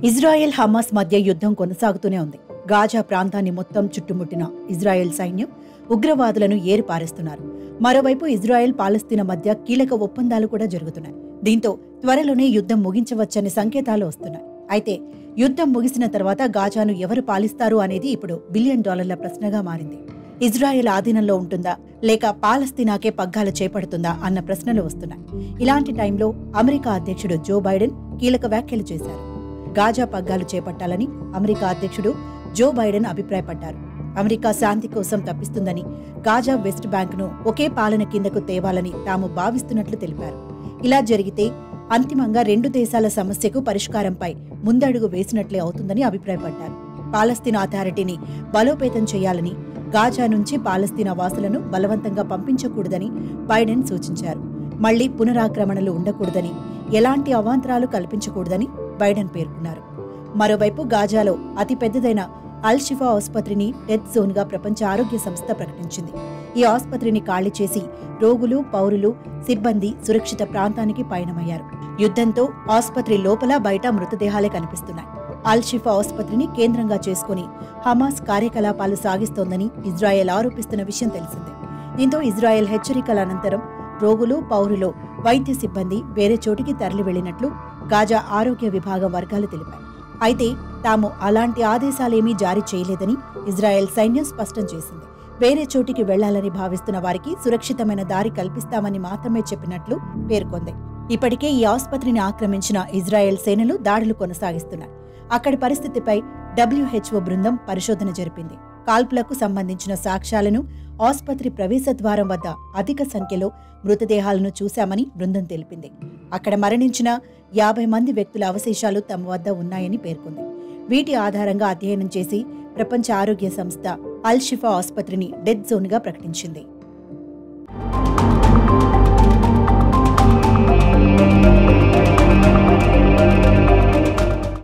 Israel Hamas మధ్య యుద్ధం కొనసాగుతూనే ఉంది గాజా ప్రాంతాన్ని మొత్తం చుట్టుముట్టిన ఇజ్రాయెల్ సైన్యం ఉగ్రవాదులను ఏరిపారేస్తున్నారు మరోవైపు ఇజ్రాయెల్ పాలస్తీనా మధ్య కీలక ఒప్పందాలు కూడా జరుగుతున్నాయి దీంతో త్వరలోనే యుద్ధం ముగించవచ్చని సంకేతాలు వస్తున్నాయి అయితే యుద్ధం ముగిసిన తర్వాత గాజాను ఎవరు పాలిస్తారు అనేది ఇప్పుడు బిలియన్ డాలర్ల ప్రశ్నగా మారింది ఇజ్రాయెల్ ఆధీనంలో ఉంటుందా లేక పాలస్తీనాకే పగ్గాలు చేపడుతుందా అన్న ప్రశ్నలు వస్తున్నాయి ఇలాంటి టైంలో అమెరికా అధ్యక్షుడు జో బైడెన్ కీలక వ్యాఖ్యలు చేశారు గాజా పగ్గాలు చేపట్టాలని అమెరికా అధ్యక్షుడు జో బైడెన్ అభిప్రాయపడ్డారు అమెరికా శాంతి కోసం తప్పిస్తుందని గాజా వెస్ట్ బ్యాంక్ను ఒకే పాలన కిందకు తేవాలని తాము భావిస్తున్నట్లు తెలిపారు ఇలా జరిగితే అంతిమంగా రెండు దేశాల సమస్యకు పరిష్కారంపై ముందడుగు వేసినట్లే అవుతుందని అభిప్రాయపడ్డారు పాలస్తీనా అథారిటీని బలోపేతం చేయాలని గాజా నుంచి పాలస్తీనా వాసులను బలవంతంగా పంపించకూడదని బైడెన్ సూచించారు మళ్లీ పునరాక్రమణలు ఉండకూడదని ఎలాంటి అవాంతరాలు కల్పించకూడదని బైడెన్ పేర్కొన్నారు మరోవైపు గాజాలో అతి పెద్దదైన అల్ షిఫా ఆసుపత్రిని డెత్ జోన్గా ప్రపంచ ఆరోగ్య సంస్థ ప్రకటించింది ఈ ఆసుపత్రిని ఖాళీ చేసి రోగులు పౌరులు సిబ్బంది సురక్షిత ప్రాంతానికి పయనమయ్యారు యుద్ధంతో ఆసుపత్రి లోపల బయట మృతదేహాలే కనిపిస్తున్నాయి అల్ షిఫా ఆసుపత్రిని కేంద్రంగా చేసుకుని హమాస్ కార్యకలాపాలు సాగిస్తోందని ఇజ్రాయెల్ ఆరోపిస్తున్న విషయం తెలిసిందే దీంతో ఇజ్రాయెల్ హెచ్చరికల అనంతరం రోగులు పౌరులు వైద్య సిబ్బంది వేరే చోటికి తరలి వెళ్లినట్లు గాజా ఆరోగ్య విభాగం వర్గాలు తెలిపాయి అయితే తాము అలాంటి ఆదేశాలేమీ జారీ చేయలేదని ఇజ్రాయెల్ సైన్యం స్పష్టం చేసింది వేరే చోటికి వెళ్లాలని భావిస్తున్న వారికి సురక్షితమైన దారి కల్పిస్తామని మాత్రమే చెప్పినట్లు పేర్కొంది ఇప్పటికే ఈ ఆసుపత్రిని ఆక్రమించిన ఇజ్రాయెల్ సేనలు దాడులు కొనసాగిస్తున్నాయి అక్కడి పరిస్థితిపై డబ్ల్యూహెచ్ఓ బృందం పరిశోధన జరిపింది కాల్పులకు సంబంధించిన సాక్ష్యాలను ఆసుపత్రి ప్రవేశ ద్వారం వద్ద అధిక సంఖ్యలో మృతదేహాలను చూశామని బృందం తెలిపింది అక్కడ మరణించిన యాభై మంది వ్యక్తుల అవశేషాలు తమ వద్ద ఉన్నాయని పేర్కొంది వీటి ఆధారంగా అధ్యయనం చేసి ప్రపంచ ఆరోగ్య సంస్థ అల్ షిఫా ఆసుపత్రిని డెత్ జోన్గా ప్రకటించింది